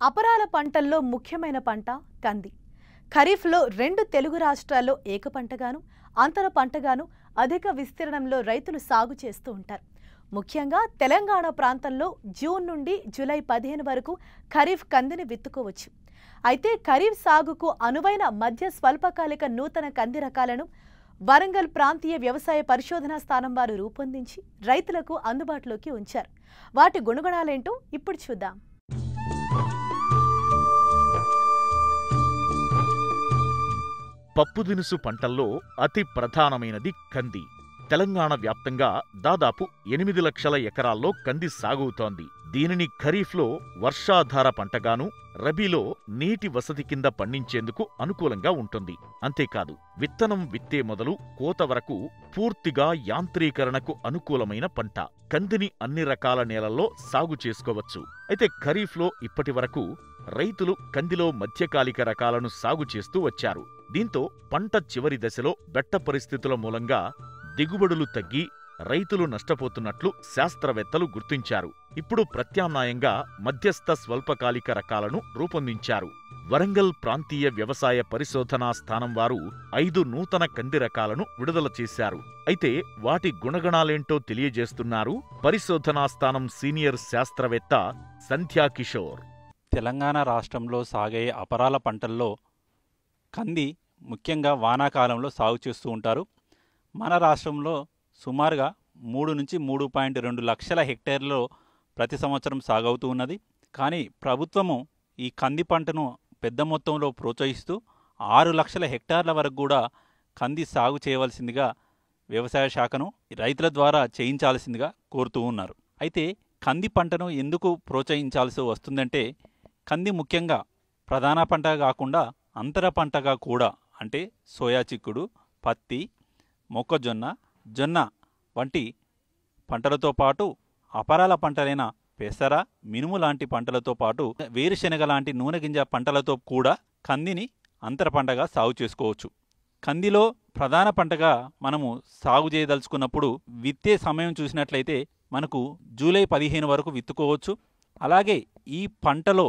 అపరాల పంటల్లో ముఖ్యమైన పంట కంది ఖరీఫ్లో రెండు తెలుగు రాష్ట్రాల్లో ఏక పంటగాను అంతర పంటగాను అధిక విస్తీర్ణంలో రైతులు సాగు చేస్తూ ఉంటారు ముఖ్యంగా తెలంగాణ ప్రాంతంలో జూన్ నుండి జూలై పదిహేను వరకు ఖరీఫ్ కందిని విత్తుకోవచ్చు అయితే ఖరీఫ్ సాగుకు అనువైన మధ్య స్వల్పకాలిక నూతన కంది రకాలను వరంగల్ ప్రాంతీయ వ్యవసాయ పరిశోధనా స్థానం వారు రూపొందించి రైతులకు అందుబాటులోకి ఉంచారు వాటి గుణగణాలేంటో ఇప్పుడు చూద్దాం పప్పు దినుసు పంటల్లో అతి ప్రధానమైనది కంది తెలంగాణ వ్యాప్తంగా దాదాపు ఎనిమిది లక్షల ఎకరాల్లో కంది సాగుతోంది దీనిని ఖరీఫ్లో వర్షాధార పంటగాను రబీలో నీటి వసతి కింద పండించేందుకు అనుకూలంగా ఉంటుంది అంతేకాదు విత్తనం విత్తే మొదలు కోత వరకు పూర్తిగా యాంత్రీకరణకు అనుకూలమైన పంట కందిని అన్ని రకాల నేలల్లో సాగు చేసుకోవచ్చు అయితే ఖరీఫ్లో ఇప్పటి వరకు రైతులు కందిలో మధ్యకాలిక రకాలను సాగు చేస్తూ వచ్చారు దీంతో పంట చివరి దశలో బెట్ట పరిస్థితుల మూలంగా దిగుబడులు తగ్గి రైతులు నష్టపోతున్నట్లు శాస్త్రవేత్తలు గుర్తించారు ఇప్పుడు ప్రత్యామ్నాయంగా మధ్యస్థ స్వల్పకాలిక రకాలను రూపొందించారు వరంగల్ ప్రాంతీయ వ్యవసాయ పరిశోధనా స్థానం వారు ఐదు నూతన కంది రకాలను విడుదల చేశారు అయితే వాటి గుణగణాలేంటో తెలియజేస్తున్నారు పరిశోధనా స్థానం సీనియర్ శాస్త్రవేత్త సంధ్యా కిషోర్ తెలంగాణ రాష్ట్రంలో సాగే అపరాల పంటల్లో కంది ముఖ్యంగా వానాకాలంలో సాగు చేస్తూ ఉంటారు మన రాష్ట్రంలో సుమారుగా మూడు నుంచి మూడు పాయింట్ రెండు లక్షల హెక్టేర్లలో ప్రతి సంవత్సరం సాగవుతూ ఉన్నది కానీ ప్రభుత్వము ఈ కంది పంటను పెద్ద మొత్తంలో ప్రోత్సహిస్తూ ఆరు లక్షల హెక్టార్ల వరకు కూడా కంది సాగు చేయవలసిందిగా వ్యవసాయ శాఖను రైతుల ద్వారా చేయించాల్సిందిగా కోరుతూ ఉన్నారు అయితే కంది పంటను ఎందుకు ప్రోత్సహించాల్సి వస్తుందంటే కంది ముఖ్యంగా ప్రధాన పంట కాకుండా అంతర పంటగా కూడా అంటే సోయా చిక్కుడు పత్తి మొక్కజొన్న జొన్న వంటి పంటలతో పాటు అపరాల పంటలైన పెసర మినుము లాంటి పంటలతో పాటు వేరుశెనగ లాంటి నూనె గింజ పంటలతో కూడా కందిని అంతర పంటగా సాగు చేసుకోవచ్చు కందిలో ప్రధాన పంటగా మనము సాగు చేయదలుచుకున్నప్పుడు విత్తే సమయం చూసినట్లయితే మనకు జూలై పదిహేను వరకు విత్తుకోవచ్చు అలాగే ఈ పంటలో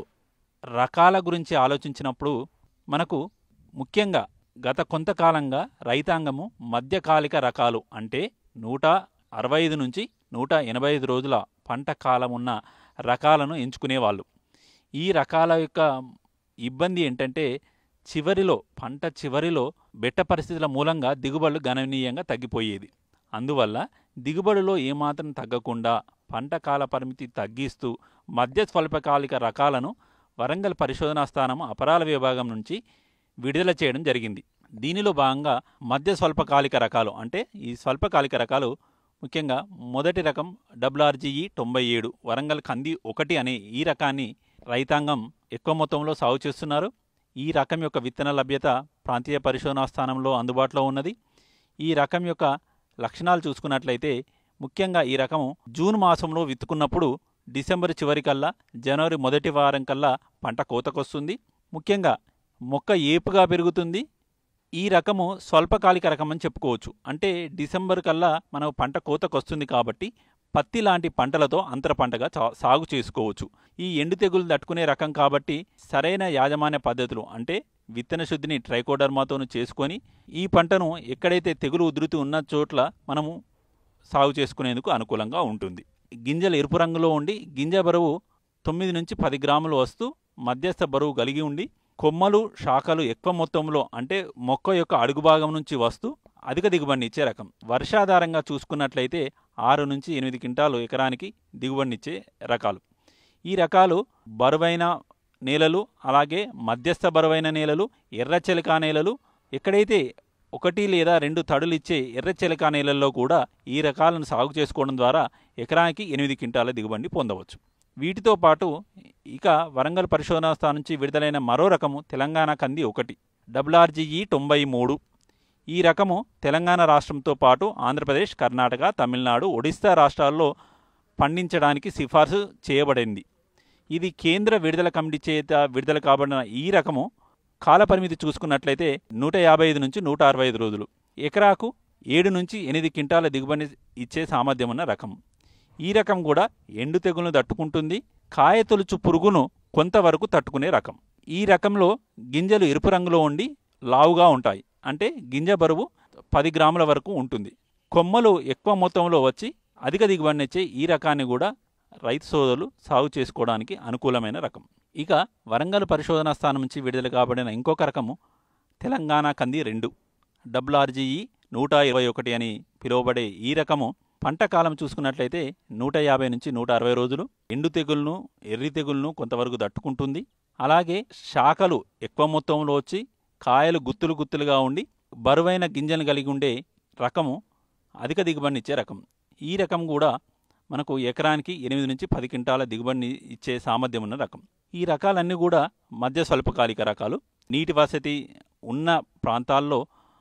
రకాల గురించి ఆలోచించినప్పుడు మనకు ముఖ్యంగా గత కొంతకాలంగా రైతాంగము మధ్యకాలిక రకాలు అంటే నూట అరవై ఐదు నుంచి నూట ఎనభై ఐదు రోజుల పంట కాలం ఉన్న రకాలను ఎంచుకునేవాళ్ళు ఈ రకాల యొక్క ఇబ్బంది ఏంటంటే చివరిలో పంట చివరిలో బెట్ట పరిస్థితుల మూలంగా దిగుబడులు గణనీయంగా తగ్గిపోయేది అందువల్ల దిగుబడిలో ఏమాత్రం తగ్గకుండా పంట కాల పరిమితి తగ్గిస్తూ మధ్య స్వల్పకాలిక రకాలను వరంగల్ పరిశోధనా స్థానం అపరాల విభాగం నుంచి విడుదల చేయడం జరిగింది దీనిలో భాగంగా మధ్య స్వల్పకాలిక రకాలు అంటే ఈ స్వల్పకాలిక రకాలు ముఖ్యంగా మొదటి రకం డబ్ల్యూఆర్జీఈ తొంభై ఏడు వరంగల్ కంది ఒకటి అనే ఈ రకాన్ని రైతాంగం ఎక్కువ మొత్తంలో సాగు చేస్తున్నారు ఈ రకం యొక్క విత్తన లభ్యత ప్రాంతీయ పరిశోధనా స్థానంలో అందుబాటులో ఉన్నది ఈ రకం యొక్క లక్షణాలు చూసుకున్నట్లయితే ముఖ్యంగా ఈ రకము జూన్ మాసంలో విత్తుకున్నప్పుడు డిసెంబర్ చివరికల్లా జనవరి మొదటి వారం కల్లా పంట కోతకొస్తుంది ముఖ్యంగా మొక్క ఏపుగా పెరుగుతుంది ఈ రకము స్వల్పకాలిక రకం అని చెప్పుకోవచ్చు అంటే డిసెంబర్ కల్లా మనం పంట కోతకొస్తుంది కాబట్టి పత్తి లాంటి పంటలతో అంతర పంటగా చా- సాగు చేసుకోవచ్చు ఈ ఎండు తెగులు తట్టుకునే రకం కాబట్టి సరైన యాజమాన్య పద్ధతులు అంటే విత్తన శుద్ధిని ట్రైకోడర్మాతోను చేసుకొని ఈ పంటను ఎక్కడైతే తెగులు ఉధృతి ఉన్న చోట్ల మనము సాగు చేసుకునేందుకు అనుకూలంగా ఉంటుంది గింజలు ఎరుపు రంగులో ఉండి గింజ బరువు తొమ్మిది నుంచి పది గ్రాములు వస్తూ మధ్యస్థ బరువు కలిగి ఉండి కొమ్మలు శాఖలు ఎక్కువ మొత్తంలో అంటే మొక్క యొక్క అడుగు భాగం నుంచి వస్తూ అధిక దిగుబడిని ఇచ్చే రకం వర్షాధారంగా చూసుకున్నట్లయితే ఆరు నుంచి ఎనిమిది క్వింటాలు ఎకరానికి దిగుబడినిచ్చే రకాలు ఈ రకాలు బరువైన నేలలు అలాగే మధ్యస్థ బరువైన నేలలు ఎర్రచెలకా నేలలు ఎక్కడైతే ఒకటి లేదా రెండు తడులు ఇచ్చే ఎర్రచెలకా నేలల్లో కూడా ఈ రకాలను సాగు చేసుకోవడం ద్వారా ఎకరానికి ఎనిమిది క్వింటాల దిగుబడిని పొందవచ్చు వీటితో పాటు ఇక వరంగల్ పరిశోధనా స్థానం నుంచి విడుదలైన మరో రకము తెలంగాణ కంది ఒకటి డబ్ల్యూఆర్జీఈ తొంభై మూడు ఈ రకము తెలంగాణ రాష్ట్రంతో పాటు ఆంధ్రప్రదేశ్ కర్ణాటక తమిళనాడు ఒడిశా రాష్ట్రాల్లో పండించడానికి సిఫార్సు చేయబడింది ఇది కేంద్ర విడుదల కమిటీ చేత విడుదల కాబడిన ఈ రకము కాలపరిమితి చూసుకున్నట్లయితే నూట యాభై ఐదు నుంచి నూట అరవై ఐదు రోజులు ఎకరాకు ఏడు నుంచి ఎనిమిది క్వింటాల దిగుబడి ఇచ్చే సామర్థ్యం ఉన్న రకం ఈ రకం కూడా ఎండు తెగులను తట్టుకుంటుంది కాయ తొలుచు పురుగును కొంతవరకు తట్టుకునే రకం ఈ రకంలో గింజలు ఎరుపు రంగులో ఉండి లావుగా ఉంటాయి అంటే గింజ బరువు పది గ్రాముల వరకు ఉంటుంది కొమ్మలు ఎక్కువ మొత్తంలో వచ్చి అధిక దిగుబడినిచ్చే ఈ రకాన్ని కూడా రైతు సోదరులు సాగు చేసుకోవడానికి అనుకూలమైన రకం ఇక వరంగల్ పరిశోధనా స్థానం నుంచి విడుదల కాబడిన ఇంకొక రకము తెలంగాణ కంది రెండు డబ్ల్యూఆర్జీఈ నూట ఇరవై ఒకటి అని పిలువబడే ఈ రకము పంట కాలం చూసుకున్నట్లయితే నూట యాభై నుంచి నూట అరవై రోజులు ఎండు తెగులను ఎర్రి తెగులను కొంతవరకు తట్టుకుంటుంది అలాగే శాఖలు ఎక్కువ మొత్తంలో వచ్చి కాయలు గుత్తులు గుత్తులుగా ఉండి బరువైన గింజలు కలిగి ఉండే రకము అధిక దిగుబడినిచ్చే రకం ఈ రకం కూడా మనకు ఎకరానికి ఎనిమిది నుంచి పది క్వింటాల దిగుబడిని ఇచ్చే సామర్థ్యం ఉన్న రకం ఈ రకాలన్నీ కూడా మధ్య స్వల్పకాలిక రకాలు నీటి వసతి ఉన్న ప్రాంతాల్లో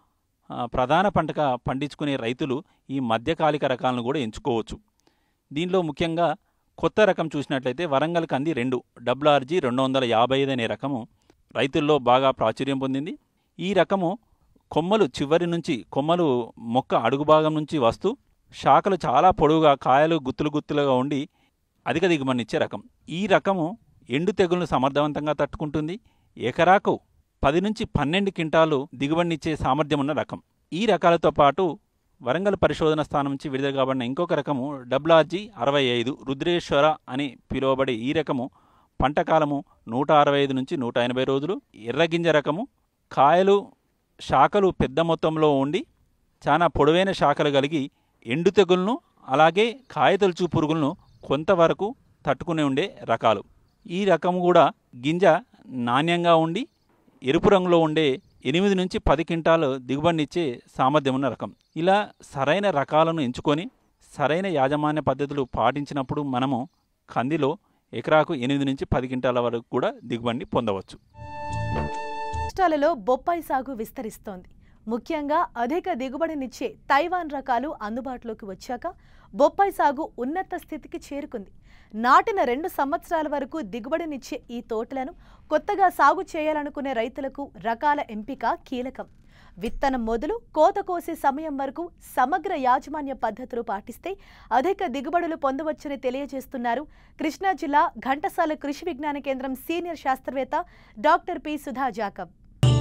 ఆ, ప్రధాన పంటగా పండించుకునే రైతులు ఈ మధ్యకాలిక రకాలను కూడా ఎంచుకోవచ్చు దీనిలో ముఖ్యంగా కొత్త రకం చూసినట్లయితే వరంగల్ కంది రెండు డబ్ల్యూఆర్జీ రెండు వందల యాభై ఐదు అనే రకము రైతుల్లో బాగా ప్రాచుర్యం పొందింది ఈ రకము కొమ్మలు చివరి నుంచి కొమ్మలు మొక్క అడుగు భాగం నుంచి వస్తూ శాఖలు చాలా పొడవుగా కాయలు గుత్తులు గుత్తులుగా ఉండి అధిక దిగుబడినిచ్చే రకం ఈ రకము ఎండు తెగులను సమర్థవంతంగా తట్టుకుంటుంది ఎకరాకు పది నుంచి పన్నెండు క్వింటాలు దిగుబడినిచ్చే సామర్థ్యం ఉన్న రకం ఈ రకాలతో పాటు వరంగల్ పరిశోధన స్థానం నుంచి విడుదల కాబడిన ఇంకొక రకము డబ్ల్యూఆర్జీ అరవై ఐదు రుద్రేశ్వర అని పిలువబడే ఈ రకము పంట కాలము నూట అరవై ఐదు నుంచి నూట ఎనభై రోజులు ఎర్రగింజ రకము కాయలు శాఖలు పెద్ద మొత్తంలో ఉండి చాలా పొడవైన శాఖలు కలిగి ఎండు తెగులను అలాగే కాయతొలుచు పురుగులను కొంతవరకు తట్టుకుని ఉండే రకాలు ఈ రకము కూడా గింజ నాణ్యంగా ఉండి ఎరుపు రంగులో ఉండే ఎనిమిది నుంచి పది క్వింటాలు దిగుబడినిచ్చే సామర్థ్యం ఉన్న రకం ఇలా సరైన రకాలను ఎంచుకొని సరైన యాజమాన్య పద్ధతులు పాటించినప్పుడు మనము కందిలో ఎకరాకు ఎనిమిది నుంచి పది క్వింటాల వరకు కూడా దిగుబడిని పొందవచ్చు రాష్ట్రాలలో బొప్పాయి సాగు విస్తరిస్తోంది ముఖ్యంగా అధిక దిగుబడినిచ్చే తైవాన్ రకాలు అందుబాటులోకి వచ్చాక బొప్పాయి సాగు ఉన్నత స్థితికి చేరుకుంది నాటిన రెండు సంవత్సరాల వరకు దిగుబడినిచ్చే ఈ తోటలను కొత్తగా సాగు చేయాలనుకునే రైతులకు రకాల ఎంపిక కీలకం విత్తనం మొదలు కోత కోసే సమయం వరకు సమగ్ర యాజమాన్య పద్ధతులు పాటిస్తే అధిక దిగుబడులు పొందవచ్చని తెలియజేస్తున్నారు కృష్ణా జిల్లా ఘంటసాల కృషి విజ్ఞాన కేంద్రం సీనియర్ శాస్త్రవేత్త డాక్టర్ పి సుధా జాకబ్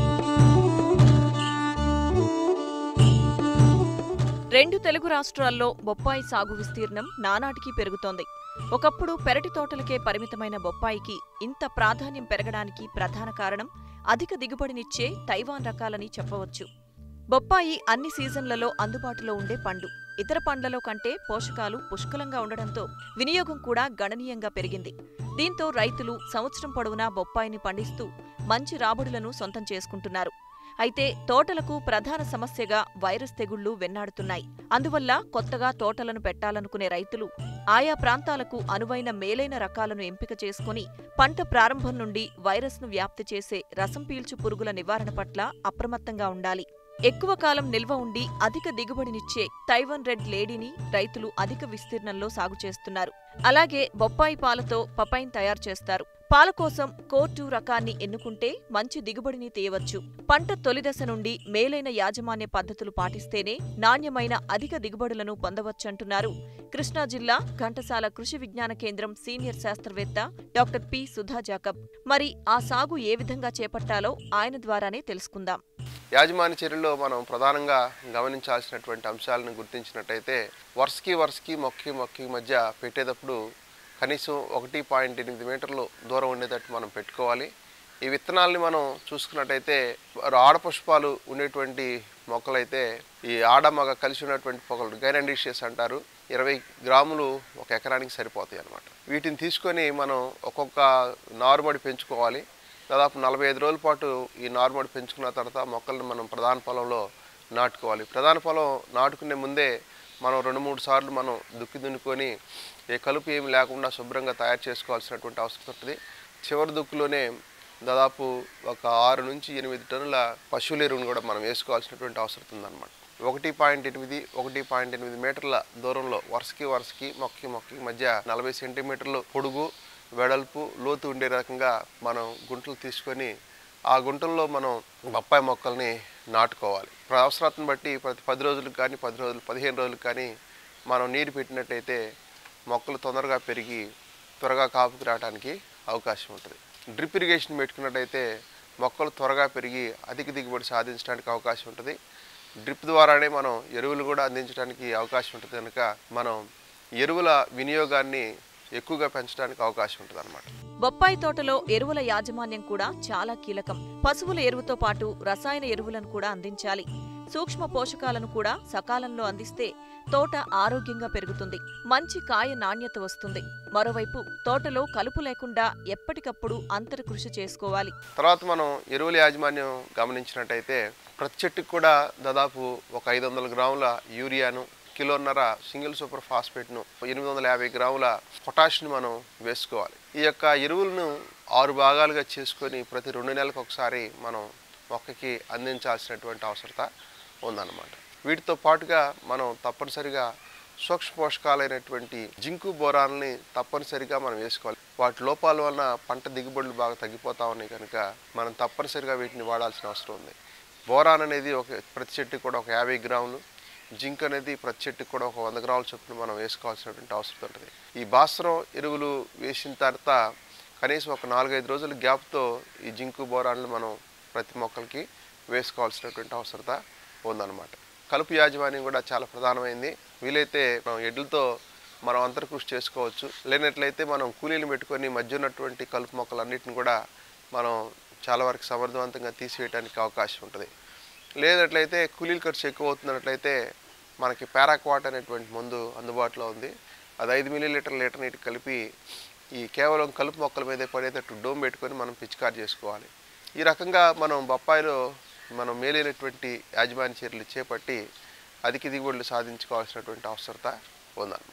రెండు తెలుగు రాష్ట్రాల్లో బొప్పాయి సాగు విస్తీర్ణం నానాటికి పెరుగుతోంది ఒకప్పుడు పెరటి తోటలకే పరిమితమైన బొప్పాయికి ఇంత ప్రాధాన్యం పెరగడానికి ప్రధాన కారణం అధిక దిగుబడినిచ్చే తైవాన్ రకాలని చెప్పవచ్చు బొప్పాయి అన్ని సీజన్లలో అందుబాటులో ఉండే పండు ఇతర పండ్లలో కంటే పోషకాలు పుష్కలంగా ఉండడంతో వినియోగం కూడా గణనీయంగా పెరిగింది దీంతో రైతులు సంవత్సరం పొడవునా బొప్పాయిని పండిస్తూ మంచి రాబడులను సొంతం చేసుకుంటున్నారు అయితే తోటలకు ప్రధాన సమస్యగా వైరస్ తెగుళ్లు వెన్నాడుతున్నాయి అందువల్ల కొత్తగా తోటలను పెట్టాలనుకునే రైతులు ఆయా ప్రాంతాలకు అనువైన మేలైన రకాలను ఎంపిక చేసుకుని పంట ప్రారంభం నుండి వైరస్ను వ్యాప్తి చేసే రసం పీల్చు పురుగుల నివారణ పట్ల అప్రమత్తంగా ఉండాలి ఎక్కువ కాలం నిల్వ ఉండి అధిక దిగుబడినిచ్చే తైవన్ రెడ్ లేడీని రైతులు అధిక విస్తీర్ణంలో సాగు చేస్తున్నారు అలాగే బొప్పాయి పాలతో పపైన్ తయారు చేస్తారు పాల కోసం కోర్టు రకాన్ని ఎన్నుకుంటే మంచి దిగుబడిని తీయవచ్చు పంట తొలిదశ నుండి మేలైన యాజమాన్య పద్ధతులు పాటిస్తేనే నాణ్యమైన అధిక దిగుబడులను పొందవచ్చంటున్నారు కృష్ణా జిల్లా ఘంటసాల కృషి విజ్ఞాన కేంద్రం సీనియర్ శాస్త్రవేత్త డాక్టర్ పి సుధా జాకబ్ మరి ఆ సాగు ఏ విధంగా చేపట్టాలో ఆయన ద్వారానే తెలుసుకుందాం యాజమాన్య చర్యల్లో మనం ప్రధానంగా గమనించాల్సినటువంటి అంశాలను గుర్తించినట్టయితే వరుసకి వరుసకి మొక్కకి మొక్కకి మధ్య పెట్టేటప్పుడు కనీసం ఒకటి పాయింట్ ఎనిమిది మీటర్లు దూరం ఉండేటట్టు మనం పెట్టుకోవాలి ఈ విత్తనాల్ని మనం చూసుకున్నట్టయితే ఆడపుష్పాలు ఉండేటువంటి మొక్కలైతే ఈ ఆడ మగ కలిసి ఉన్నటువంటి పొగలు గైనండిషియస్ అంటారు ఇరవై గ్రాములు ఒక ఎకరానికి సరిపోతాయి అన్నమాట వీటిని తీసుకొని మనం ఒక్కొక్క నారుమడి పెంచుకోవాలి దాదాపు నలభై ఐదు రోజుల పాటు ఈ నారుమడి పెంచుకున్న తర్వాత మొక్కలను మనం ప్రధాన పొలంలో నాటుకోవాలి ప్రధాన పొలం నాటుకునే ముందే మనం రెండు మూడు సార్లు మనం దుక్కి దున్నుకొని ఏ కలుపు ఏమి లేకుండా శుభ్రంగా తయారు చేసుకోవాల్సినటువంటి అవసరం ఉంటుంది చివరి దుక్కులోనే దాదాపు ఒక ఆరు నుంచి ఎనిమిది టన్నుల పశువుల ఎరువును కూడా మనం వేసుకోవాల్సినటువంటి అవసరం ఉందన్నమాట ఒకటి పాయింట్ ఎనిమిది ఒకటి పాయింట్ ఎనిమిది మీటర్ల దూరంలో వరుసకి వరుసకి మొక్కకి మొక్కకి మధ్య నలభై సెంటీమీటర్లు పొడుగు వెడల్పు లోతు ఉండే రకంగా మనం గుంటలు తీసుకొని ఆ గుంటల్లో మనం బొప్పాయి మొక్కల్ని నాటుకోవాలి అవసరాన్ని బట్టి ప్రతి పది రోజులకు కానీ పది రోజులు పదిహేను రోజులకు కానీ మనం నీరు పెట్టినట్టయితే మొక్కలు తొందరగా పెరిగి త్వరగా కాపుకి రావడానికి అవకాశం ఉంటుంది డ్రిప్ ఇరిగేషన్ పెట్టుకున్నట్టయితే మొక్కలు త్వరగా పెరిగి అధిక దిగుబడి సాధించడానికి అవకాశం ఉంటుంది డ్రిప్ ద్వారానే మనం ఎరువులు కూడా అందించడానికి అవకాశం ఉంటుంది కనుక మనం ఎరువుల వినియోగాన్ని ఎక్కువగా పెంచడానికి అవకాశం ఉంటుంది అన్నమాట బొప్పాయి తోటలో ఎరువుల యాజమాన్యం కూడా చాలా కీలకం పశువుల ఎరువుతో పాటు రసాయన ఎరువులను కూడా అందించాలి సూక్ష్మ పోషకాలను కూడా సకాలంలో అందిస్తే తోట ఆరోగ్యంగా పెరుగుతుంది మంచి కాయ నాణ్యత వస్తుంది మరోవైపు తోటలో కలుపు లేకుండా ఎప్పటికప్పుడు అంతర కృషి చేసుకోవాలి తర్వాత మనం ఎరువుల యాజమాన్యం గమనించినట్టయితే ప్రతి చెట్టుకు కూడా దాదాపు ఒక ఐదు వందల గ్రాముల యూరియాను కిలోన్నర సింగిల్ సూపర్ ఫాస్ఫేట్ను ఎనిమిది వందల యాభై గ్రాముల పొటాషియం మనం వేసుకోవాలి ఈ యొక్క ఎరువులను ఆరు భాగాలుగా చేసుకొని ప్రతి రెండు నెలలకు ఒకసారి మనం మొక్కకి అందించాల్సినటువంటి అవసరత ఉందన్నమాట వీటితో పాటుగా మనం తప్పనిసరిగా సూక్ష్మ పోషకాలైనటువంటి జింకు బోరాలని తప్పనిసరిగా మనం వేసుకోవాలి వాటి లోపాల వలన పంట దిగుబడులు బాగా తగ్గిపోతా ఉన్నాయి కనుక మనం తప్పనిసరిగా వీటిని వాడాల్సిన అవసరం ఉంది బోరాన్ అనేది ఒక ప్రతి చెట్టుకి కూడా ఒక యాభై గ్రాములు జింక్ అనేది ప్రతి చెట్టుకి కూడా ఒక వంద గ్రాముల చొప్పున మనం వేసుకోవాల్సినటువంటి అవసరం ఉంటుంది ఈ భాస్వరం ఎరువులు వేసిన తర్వాత కనీసం ఒక నాలుగైదు రోజుల గ్యాప్తో ఈ జింకు బోరాన్లు మనం ప్రతి మొక్కలకి వేసుకోవాల్సినటువంటి అవసరత ఉందన్నమాట కలుపు యాజమాన్యం కూడా చాలా ప్రధానమైంది వీలైతే మనం ఎడ్లతో మనం అంతర్కృషి చేసుకోవచ్చు లేనట్లయితే మనం కూలీలు పెట్టుకొని మధ్య ఉన్నటువంటి కలుపు మొక్కలన్నిటిని కూడా మనం చాలా వరకు సమర్థవంతంగా తీసివేయడానికి అవకాశం ఉంటుంది లేనట్లయితే కూలీల ఖర్చు ఎక్కువ అవుతున్నట్లయితే మనకి పారాక్వాట్ అనేటువంటి మందు అందుబాటులో ఉంది అది ఐదు మిల్లీ లీటర్ లీటర్ నీటికి కలిపి ఈ కేవలం కలుపు మొక్కల మీదే పడేటట్టు డోమ్ పెట్టుకొని మనం పిచికారి చేసుకోవాలి ఈ రకంగా మనం బొప్పాయిలో మనం మేలైనటువంటి యాజమాన్య చర్యలు చేపట్టి అధిక దిగుబడులు సాధించుకోవాల్సినటువంటి అవసరత ఉందన్నమాట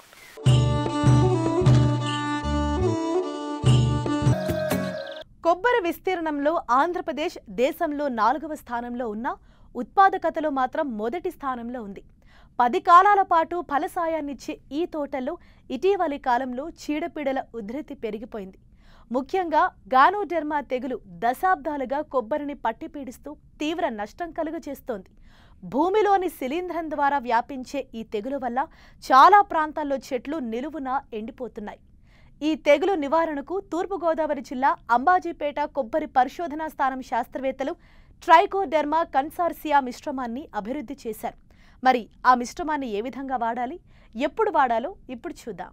కొబ్బరి విస్తీర్ణంలో ఆంధ్రప్రదేశ్ దేశంలో నాలుగవ స్థానంలో ఉన్న ఉత్పాదకతలో మాత్రం మొదటి స్థానంలో ఉంది పది కాలాల పాటు ఫలసాయాన్నిచ్చే ఈ తోటల్లో ఇటీవలి కాలంలో చీడపీడల ఉధృతి పెరిగిపోయింది ముఖ్యంగా గానోడెర్మా తెగులు దశాబ్దాలుగా కొబ్బరిని పట్టిపీడిస్తూ తీవ్ర నష్టం కలుగజేస్తోంది భూమిలోని శిలీంధ్రం ద్వారా వ్యాపించే ఈ తెగులు వల్ల చాలా ప్రాంతాల్లో చెట్లు నిలువున ఎండిపోతున్నాయి ఈ తెగులు నివారణకు తూర్పుగోదావరి జిల్లా అంబాజీపేట కొబ్బరి పరిశోధనా స్థానం శాస్త్రవేత్తలు ట్రైకోడెర్మా కన్సార్సియా మిశ్రమాన్ని అభివృద్ధి చేశారు మరి ఆ మిశ్రమాన్ని ఏ విధంగా వాడాలి ఎప్పుడు వాడాలో ఇప్పుడు చూద్దాం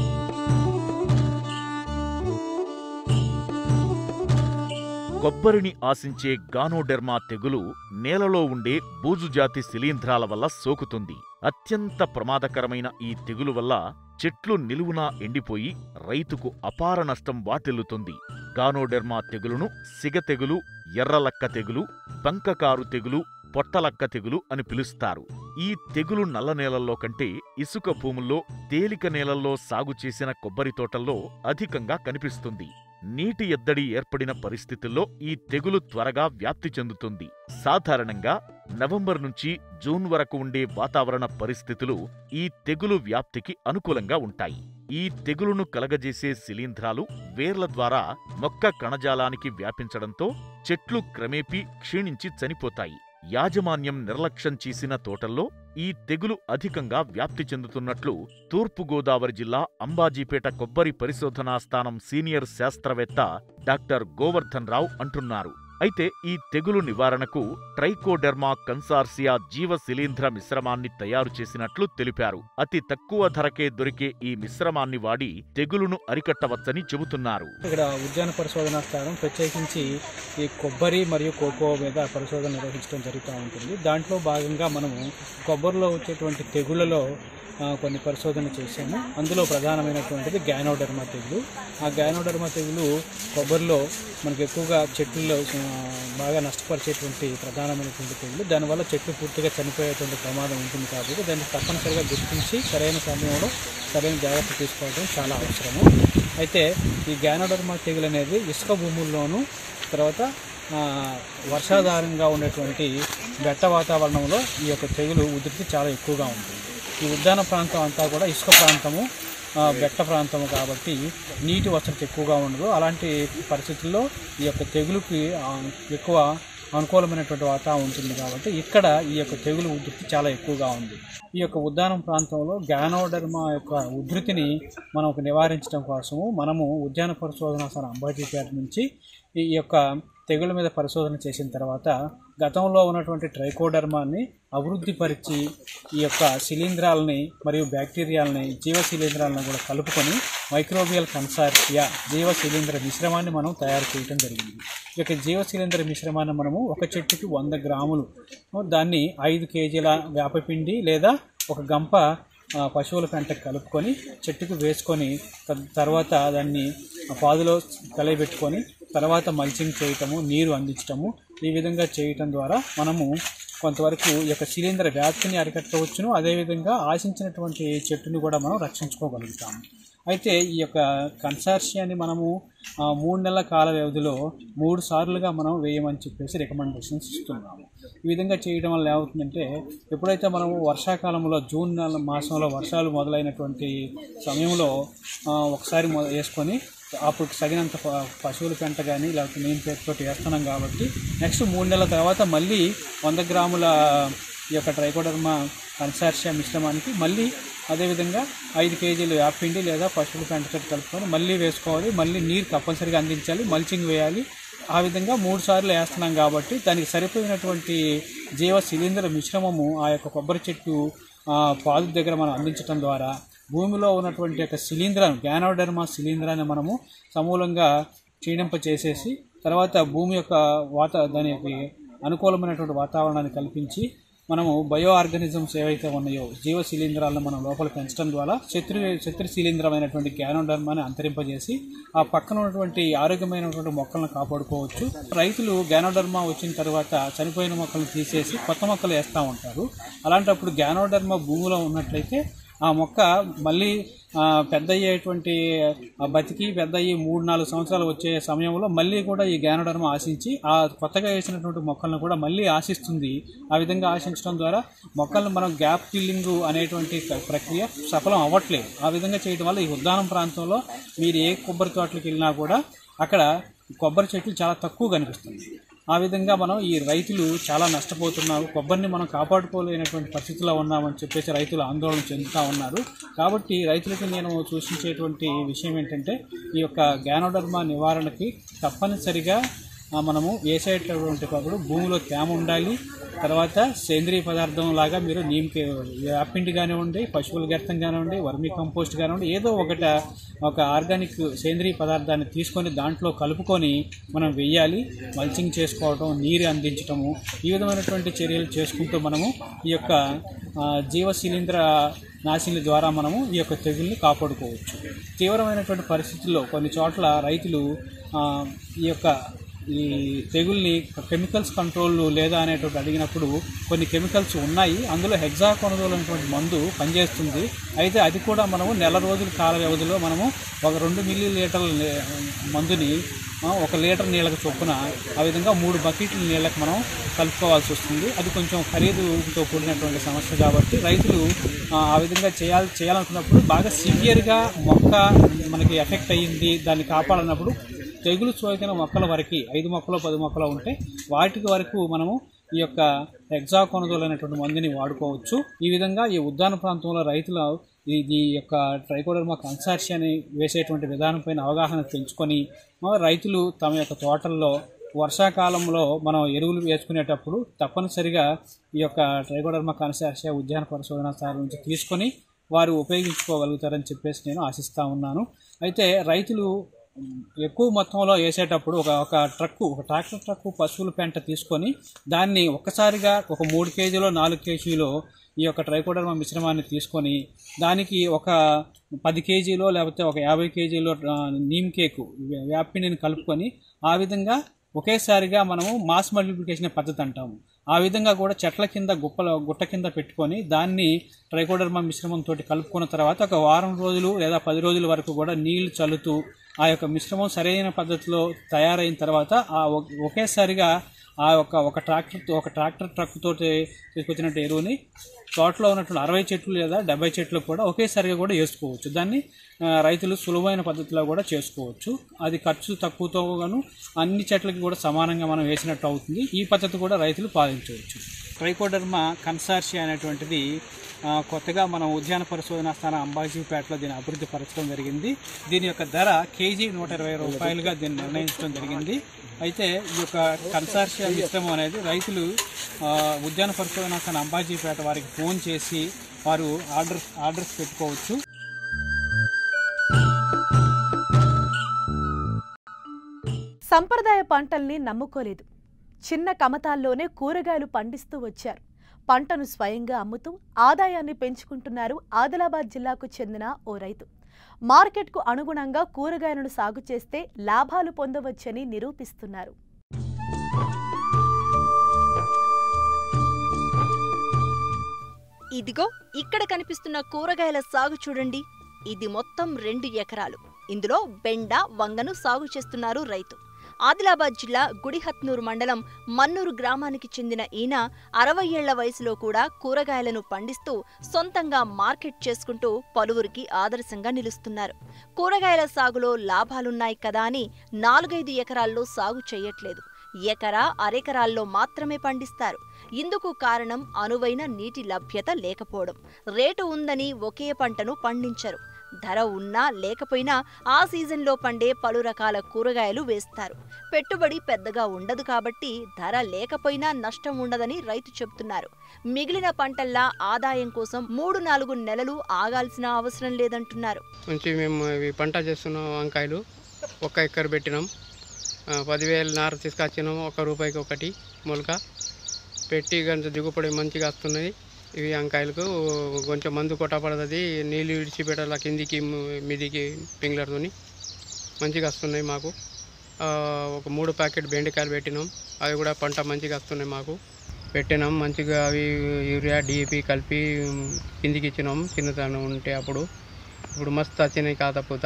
కొబ్బరిని ఆశించే గానోడెర్మా తెగులు నేలలో ఉండే బూజుజాతి శిలీంధ్రాల వల్ల సోకుతుంది అత్యంత ప్రమాదకరమైన ఈ తెగులు వల్ల చెట్లు నిలువునా ఎండిపోయి రైతుకు అపార నష్టం వాటిల్లుతుంది గానోడెర్మా తెగులును సిగ తెగులు ఎర్రలక్క తెగులు బంకకారు తెగులు పొట్టలక్క తెగులు అని పిలుస్తారు ఈ తెగులు నల్ల నేలల్లో కంటే ఇసుక భూముల్లో తేలిక నేలల్లో సాగు చేసిన కొబ్బరి తోటల్లో అధికంగా కనిపిస్తుంది నీటి ఎద్దడి ఏర్పడిన పరిస్థితుల్లో ఈ తెగులు త్వరగా వ్యాప్తి చెందుతుంది సాధారణంగా నవంబర్ నుంచి జూన్ వరకు ఉండే వాతావరణ పరిస్థితులు ఈ తెగులు వ్యాప్తికి అనుకూలంగా ఉంటాయి ఈ తెగులును కలగజేసే శిలీంధ్రాలు వేర్ల ద్వారా మొక్క కణజాలానికి వ్యాపించడంతో చెట్లు క్రమేపీ క్షీణించి చనిపోతాయి యాజమాన్యం నిర్లక్ష్యం చేసిన తోటల్లో ఈ తెగులు అధికంగా వ్యాప్తి చెందుతున్నట్లు తూర్పుగోదావరి జిల్లా అంబాజీపేట కొబ్బరి పరిశోధనా స్థానం సీనియర్ శాస్త్రవేత్త డాక్టర్ గోవర్ధన్ రావు అంటున్నారు అయితే ఈ తెగులు నివారణకు ట్రైకోడెర్మా కన్సార్సియా జీవ శిలీంధ్ర మిశ్రమాన్ని తయారు చేసినట్లు తెలిపారు అతి తక్కువ ధరకే దొరికే ఈ మిశ్రమాన్ని వాడి తెగులును అరికట్టవచ్చని చెబుతున్నారు ఇక్కడ ఉద్యాన పరిశోధన స్థానం ప్రత్యేకించి ఈ కొబ్బరి మరియు కోకో మీద పరిశోధన నిర్వహించడం జరుగుతూ ఉంటుంది దాంట్లో భాగంగా మనము కొబ్బరిలో వచ్చేటువంటి తెగుళ్ళలో ఆ, కొన్ని పరిశోధన చేశాము అందులో ప్రధానమైనటువంటిది గ్యానోడర్మా తెగులు ఆ గ్యానోడర్మా తెగులు కొబ్బరిలో మనకు ఎక్కువగా చెట్లలో ఆ, బాగా నష్టపరిచేటువంటి ప్రధానమైనటువంటి తెగులు దానివల్ల చెట్లు పూర్తిగా చనిపోయేటువంటి ప్రమాదం ఉంటుంది కాబట్టి దాన్ని తప్పనిసరిగా గుర్తించి సరైన సమయంలో సరైన జాగ్రత్త తీసుకోవడం చాలా అవసరము అయితే ఈ గ్యానోడర్మా తెగులు అనేది ఇసుక భూముల్లోనూ తర్వాత ఆ, వర్షాధారంగా ఉండేటువంటి బెట్ట వాతావరణంలో ఈ యొక్క తెగులు ఉధృతి చాలా ఎక్కువగా ఉంటుంది ఈ ఉద్యాన ప్రాంతం అంతా కూడా ఇసుక ప్రాంతము ఆ, బెట్ట ప్రాంతము కాబట్టి నీటి వసతి ఎక్కువగా ఉండదు అలాంటి పరిస్థితుల్లో ఈ యొక్క తెగులుకి ఆ, ఎక్కువ అనుకూలమైనటువంటి వాతావరణం ఉంటుంది కాబట్టి ఇక్కడ ఈ యొక్క తెగులు ఉధృతి చాలా ఎక్కువగా ఉంది ఈ యొక్క ఉద్యానం ప్రాంతంలో గ్యానోడర్మా యొక్క ఉధృతిని మనం నివారించడం కోసము మనము ఉద్యాన పరిశోధన స్థానం అంబాజీపేట నుంచి ఈ యొక్క తెగుళ్ళ మీద పరిశోధన చేసిన తర్వాత గతంలో ఉన్నటువంటి ట్రైకోడర్మాన్ని అభివృద్ధిపరిచి ఈ యొక్క శిలీంధ్రాలని మరియు బ్యాక్టీరియాలని జీవ శిలీంధ్రాలను కూడా కలుపుకొని మైక్రోబియల్ కన్సార్టియా జీవ శిలీంధ్ర మిశ్రమాన్ని మనం తయారు చేయడం జరిగింది ఈ యొక్క జీవ శిలీంధ్ర మిశ్రమాన్ని మనము ఒక చెట్టుకి వంద గ్రాములు దాన్ని ఐదు కేజీల వేపపిండి లేదా ఒక గంప ఆ, పశువుల పెంట కలుపుకొని చెట్టుకు వేసుకొని త- తర్వాత దాన్ని పాదులో కలయబెట్టుకొని తర్వాత మల్చింగ్ చేయటము నీరు అందించటము ఈ విధంగా చేయటం ద్వారా మనము కొంతవరకు ఈ యొక్క శిలీంధ్ర వ్యాప్తిని అరికట్టవచ్చును అదేవిధంగా ఆశించినటువంటి చెట్టును కూడా మనం రక్షించుకోగలుగుతాము అయితే ఈ యొక్క కన్సార్షియాన్ని మనము ఆ, మూడు నెలల కాల వ్యవధిలో మూడు సార్లుగా మనం వేయమని చెప్పేసి రికమెండేషన్స్ ఇస్తున్నాము ఈ విధంగా చేయడం వల్ల ఏమవుతుందంటే ఎప్పుడైతే మనము వర్షాకాలంలో జూన్ నెల మాసంలో వర్షాలు మొదలైనటువంటి సమయంలో ఆ, ఒకసారి మొ- వేసుకొని అప్పుడు తగినంత ప- పశువుల పెంట కానీ లేకపోతే నీమ్ పేరుతోటి వేస్తున్నాం కాబట్టి నెక్స్ట్ మూడు నెలల తర్వాత మళ్ళీ వంద గ్రాముల ఈ యొక్క ట్రైకోడర్మా కన్సార్షియా మిశ్రమానికి మళ్ళీ అదేవిధంగా ఐదు కేజీలు యాపిండి లేదా పశువుల పెంటతో కలుపుకొని మళ్ళీ వేసుకోవాలి మళ్ళీ నీరు తప్పనిసరిగా అందించాలి మల్చింగ్ వేయాలి ఆ విధంగా మూడు సార్లు వేస్తున్నాం కాబట్టి దానికి సరిపోయినటువంటి జీవ శిలీంధ్ర మిశ్రమము ఆ యొక్క కొబ్బరి చెట్టు ఆ, పాదు దగ్గర మనం అందించడం ద్వారా భూమిలో ఉన్నటువంటి యొక్క శిలీంధ్రాన్ని గ్యానోడర్మా శిలీంధ్రాన్ని మనము సమూలంగా క్షీణింప చేసేసి తర్వాత భూమి యొక్క వాత దానికి అనుకూలమైనటువంటి వాతావరణాన్ని కల్పించి మనము బయో ఆర్గానిజమ్స్ ఏవైతే ఉన్నాయో జీవ శిలీంధ్రాలను మనం లోపల పెంచడం ద్వారా శత్రు శత్రు శిలీంధ్రమైనటువంటి గ్యానోడర్మాని అంతరింపజేసి ఆ పక్కన ఉన్నటువంటి ఆరోగ్యమైనటువంటి మొక్కలను కాపాడుకోవచ్చు రైతులు గ్యానోడర్మా వచ్చిన తర్వాత చనిపోయిన మొక్కలను తీసేసి కొత్త మొక్కలు వేస్తూ ఉంటారు అలాంటప్పుడు గ్యానోడర్మా భూమిలో ఉన్నట్లయితే ఆ మొక్క మళ్ళీ ఆ, పెద్ద అయ్యేటువంటి ఆ, బతికి పెద్ద అయ్యి మూడు నాలుగు సంవత్సరాలు వచ్చే సమయంలో మళ్ళీ కూడా ఈ గ్యానోడర్మ ఆశించి ఆ కొత్తగా వేసినటువంటి మొక్కలను కూడా మళ్ళీ ఆశిస్తుంది ఆ విధంగా ఆశించడం ద్వారా మొక్కలను మనం గ్యాప్ ఫిల్లింగ్ అనేటువంటి ప్ర- ప్రక్రియ సఫలం అవ్వట్లేదు ఆ విధంగా చేయడం వల్ల ఈ ఉద్యానం ప్రాంతంలో మీరు ఏ కొబ్బరి తోటలకు వెళ్ళినా కూడా అక్కడ కొబ్బరి చెట్లు చాలా తక్కువ కనిపిస్తుంది ఆ విధంగా మనం ఈ రైతులు చాలా నష్టపోతున్నారు కొబ్బరిని మనం కాపాడుకోలేనటువంటి పరిస్థితిలో ఉన్నామని చెప్పేసి రైతులు ఆందోళన చెందుతూ ఉన్నారు కాబట్టి రైతులకి నేను సూచించేటువంటి విషయం ఏంటంటే ఈ యొక్క గ్యానోడర్మా నివారణకి తప్పనిసరిగా ఆ, మనము వేసేటటువంటి అప్పుడు భూమిలో తేమ ఉండాలి తర్వాత సేంద్రియ పదార్థం లాగా మీరు నీమ్కి వేపిండి కానివ్వండి పశువుల గర్తం కానివ్వండి వర్మీ కంపోస్ట్ కానివ్వండి ఏదో ఒకట ఒక ఆర్గానిక్ సేంద్రియ పదార్థాన్ని తీసుకొని దాంట్లో కలుపుకొని మనం వెయ్యాలి మల్చింగ్ చేసుకోవడం నీరు అందించటము ఈ విధమైనటువంటి చర్యలు చేసుకుంటూ మనము ఈ యొక్క ఆ, జీవ శిలీంద్ర నాశిని ద్వారా మనము ఈ యొక్క తెగుల్ని కాపాడుకోవచ్చు తీవ్రమైనటువంటి పరిస్థితుల్లో కొన్ని చోట్ల రైతులు ఆ, ఈ యొక్క ఈ తెగుల్ని కెమికల్స్ కంట్రోల్ లేదా అనేటువంటి అడిగినప్పుడు కొన్ని కెమికల్స్ ఉన్నాయి అందులో హెగ్జాకోనజోల్ అనేటువంటి మందు పనిచేస్తుంది అయితే అది కూడా మనము నెల రోజుల కాల వ్యవధిలో మనము ఒక రెండు మిల్లీ లీటర్ల నే- మందుని ఆ, ఒక లీటర్ నీళ్ళకి చొప్పున ఆ విధంగా మూడు బకెట్ల నీళ్ళకి మనం కలుపుకోవాల్సి వస్తుంది అది కొంచెం ఖరీదుతో కూడినటువంటి సమస్య కాబట్టి రైతులు ఆ, ఆ విధంగా చేయాలి చేయాలనుకున్నప్పుడు బాగా సివియర్గా మొక్క మనకి ఎఫెక్ట్ అయ్యింది దాన్ని కాపాడనప్పుడు తెగులు సోకిన మొక్కల వరకు ఐదు మొక్కలు పది మొక్కలు ఉంటే వాటికి వరకు మనము ఈ యొక్క హెగ్జాకోనజోల్ అనేటువంటి మందుని వాడుకోవచ్చు ఈ విధంగా ఈ ఉద్యాన ప్రాంతంలో రైతులు ఈ ఈ యొక్క ట్రైకోడర్మా కన్సార్షియాని వేసేటువంటి విధానం పైన అవగాహన పెంచుకొని మా రైతులు తమ యొక్క తోటల్లో వర్షాకాలంలో మనం ఎరువులు వేసుకునేటప్పుడు తప్పనిసరిగా ఈ యొక్క ట్రైకోడర్మా కన్సార్షియా ఉద్యాన పరిశోధన స్థానం నుంచి తీసుకొని వారు ఉపయోగించుకోగలుగుతారని చెప్పేసి నేను ఆశిస్తా ఉన్నాను అయితే రైతులు ఎక్కువ మొత్తంలో వేసేటప్పుడు ఒక ఒక ట్రక్కు ఒక ట్రాక్టర్ ట్రక్కు పశువుల పెంట తీసుకొని దాన్ని ఒక్కసారిగా ఒక మూడు కేజీలో నాలుగు కేజీలో ఈ యొక్క ట్రైకోడర్మా మిశ్రమాన్ని తీసుకొని దానికి ఒక పది కేజీలో లేకపోతే ఒక యాభై కేజీలో ఆ, నీమ్ కేకు వ్యాపిండిని కలుపుకొని ఆ విధంగా ఒకేసారిగా మనము మాస్ మల్టిప్లికేషన్ పద్ధతి అంటాము ఆ విధంగా కూడా చెట్ల కింద గుప్పల గుట్ట కింద పెట్టుకొని దాన్ని ట్రైకోడర్మా మిశ్రమంతో కలుపుకున్న తర్వాత ఒక వారం రోజులు లేదా పది రోజుల వరకు కూడా నీళ్లు చల్లుతూ ఆ యొక్క మిశ్రమం సరైన పద్ధతిలో తయారైన తర్వాత ఆ ఒ- ఒకేసారిగా ఆ యొక్క ఒక ట్రాక్టర్ ఒక ట్రాక్టర్ ట్రక్ తోటి తీసుకొచ్చినట్టు ఎరువుని తోటలో ఉన్నటువంటి అరవై చెట్లు లేదా డెబ్బై చెట్లు కూడా ఒకేసారిగా కూడా వేసుకోవచ్చు దాన్ని ఆ, రైతులు సులువైన పద్ధతిలో కూడా చేసుకోవచ్చు అది ఖర్చు తక్కువతో గాను అన్ని చెట్లకి కూడా సమానంగా మనం వేసినట్టు అవుతుంది ఈ పద్ధతి కూడా రైతులు పాటించవచ్చు ట్రైకోడర్మా కన్సార్షియా అనేటువంటిది ఆ, కొత్తగా మనం ఉద్యాన పరిశోధనా స్థానం అంబాజీపేటలో దీన్ని అభివృద్ధి పరచడం జరిగింది దీని యొక్క ధర కేజీ నూట ఇరవై రూపాయలుగా దీన్ని నిర్ణయించడం జరిగింది అయితే ఈ యొక్క కన్సార్షియా మిశ్రమం అనేది రైతులు ఆ, ఉద్యాన పరిశోధనా స్థానం అంబాజీపేట వారికి ఫోన్ చేసి వారు ఆర్డర్ ఆర్డర్స్ పెట్టుకోవచ్చు సంప్రదాయ పంటల్ని నమ్ముకోలేదు చిన్న కమతాల్లోనే కూరగాయలు పండిస్తూ వచ్చారు పంటను స్వయంగా అమ్ముతూ ఆదాయాన్ని పెంచుకుంటున్నారు ఆదిలాబాద్ జిల్లాకు చెందిన ఓ రైతు మార్కెట్కు అనుగుణంగా కూరగాయలను సాగు చేస్తే లాభాలు పొందవచ్చని నిరూపిస్తున్నారు ఇదిగో ఇక్కడ కనిపిస్తున్న కూరగాయల సాగు చూడండి ఇది మొత్తం రెండు ఎకరాలు ఇందులో బెండ వంగను సాగు చేస్తున్నారు రైతు ఆదిలాబాద్ జిల్లా గుడిహత్నూరు మండలం మన్నూరు గ్రామానికి చెందిన ఈయన అరవై ఏళ్ల వయసులో కూడా కూరగాయలను పండిస్తూ సొంతంగా మార్కెట్ చేసుకుంటూ పలువురికి ఆదర్శంగా నిలుస్తున్నారు కూరగాయల సాగులో లాభాలున్నాయి కదా అని నాలుగైదు ఎకరాల్లో సాగు చేయట్లేదు ఎకరా అరెకరాల్లో మాత్రమే పండిస్తారు ఇందుకు కారణం అనువైన నీటి లభ్యత లేకపోవడం రేటు ఉందని ఒకే పంటను పండించరు ధర ఉన్నా లేకపోయినా ఆ సీజన్లో పండే పలు రకాల కూరగాయలు వేస్తారు పెట్టుబడి పెద్దగా ఉండదు కాబట్టి ధర లేకపోయినా నష్టం ఉండదని రైతు చెబుతున్నారు మిగిలిన పంటల్లా ఆదాయం కోసం మూడు నాలుగు నెలలు ఆగాల్సిన అవసరం లేదంటున్నారు మంచి మేము ఇవి పంట చేస్తున్నాం వంకాయలు ఒక ఎక్కర్ పెట్టినాం ఆ, పదివేలు నార తీసుకొచ్చినాం ఒక రూపాయికి ఒకటి మొలక పెట్టి కొంచెం దిగుబడి మంచిగా వస్తున్నది ఇవి వంకాయలకు కొంచెం మందు కొట్టబడుతుంది నీళ్ళు విడిచిపెట్టాల కిందికి ము- మీదికి పింగ్లర్తోని మంచిగా వస్తున్నాయి మాకు ఆ, ఒక మూడు ప్యాకెట్ బెండకాయలు పెట్టినాం అవి కూడా పంట మంచిగా వస్తున్నాయి మాకు పెట్టినాం మంచిగా అవి యూరియా డిఏపి కలిపి ఉమ్, కిందికి ఇచ్చినాం చిన్నతనం ఉంటే అప్పుడు ఇప్పుడు మస్తు వచ్చినాయి కాతపూత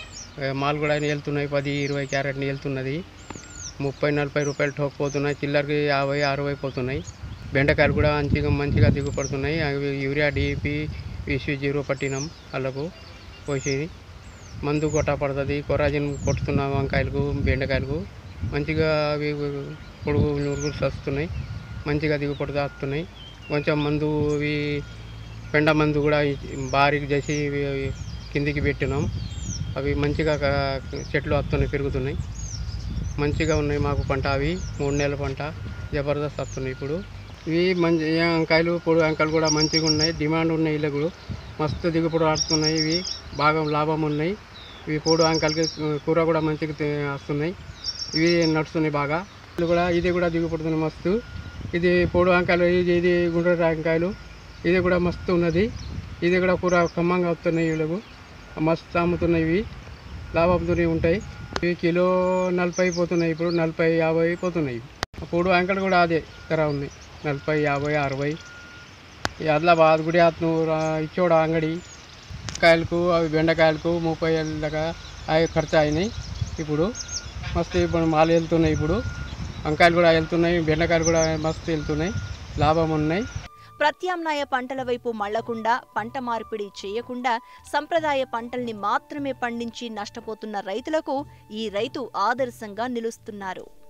ఏ, మాల్ కూడా వెళ్తున్నాయి పది ఇరవై క్యారెట్ని వెళ్తున్నది ముప్పై నలభై రూపాయలు ఠోక్ పోతున్నాయి చిల్లరకి యాభై అరవై పోతున్నాయి బెండకాయలు కూడా మంచిగా మంచిగా దిగుపడుతున్నాయి అవి యూరియా డిఏపి విసి జీరో పట్టినాం వాళ్ళకు పోసి మందు కొట్ట పడుతుంది కొరాజిన్ కొట్టుతున్నాం వంకాయలకు బెండకాయలకు మంచిగా అవి పొడుగు నురుగులు వస్తున్నాయి మంచిగా దిగుపడుతూ వస్తున్నాయి కొంచెం మందు ఇవి పెండ మందు కూడా బారీకి చేసి ఇవి కిందికి పెట్టినాం అవి మంచిగా క- చెట్లు వస్తున్నాయి పెరుగుతున్నాయి మంచిగా ఉన్నాయి మాకు పంట అవి మూడు నెలల పంట జబర్దస్త్ వస్తున్నాయి ఇప్పుడు ఇవి మంచి ఏ వంకాయలు పొడి వంకాయలు కూడా మంచిగా ఉన్నాయి డిమాండ్ ఉన్నాయి వీళ్ళకు మస్తు దిగుబడి ఆడుతున్నాయి ఇవి బాగా లాభం ఉన్నాయి ఇవి పొడి వంకాయలకి కూర కూడా మంచిగా తే- వస్తున్నాయి ఇవి నడుస్తున్నాయి బాగా ఇది కూడా ఇది కూడా దిగుపడుతుంది మస్తు ఇది పొడి వంకాయలు ఇది ఇది గుండ్ర వంకాయలు ఇది కూడా మస్తు ఉన్నది ఇది కూడా కూర ఖమ్మంగా వస్తున్నాయి వీళ్ళకు మస్తు అమ్ముతున్నాయి ఇవి లాభంతో ఉంటాయి ఇవి కిలో నలభై పోతున్నాయి ఇప్పుడు నలభై యాభై పోతున్నాయి పొడు వంకాయలు కూడా అదే ధర ఉన్నాయి నలభై యాభై అరవై ఈ ఆదిలాబాద్ గుడి అతను ఇచ్చోడ అంగడి కాయలకు అవి బెండకాయలకు ముప్పై ఏళ్ళ దాకా అవి ఖర్చు అయినాయి ఇప్పుడు మస్తు ఇప్పుడు మాలు వెళ్తున్నాయి ఇప్పుడు వంకాయలు కూడా వెళ్తున్నాయి బెండకాయలు కూడా మస్తు వెళ్తున్నాయి లాభం ఉన్నాయి ప్రత్యామ్నాయ పంటల వైపు మళ్లకుండా పంట మార్పిడి చేయకుండా సంప్రదాయ పంటల్ని మాత్రమే పండించి నష్టపోతున్న రైతులకు ఈ రైతు ఆదర్శంగా నిలుస్తున్నారు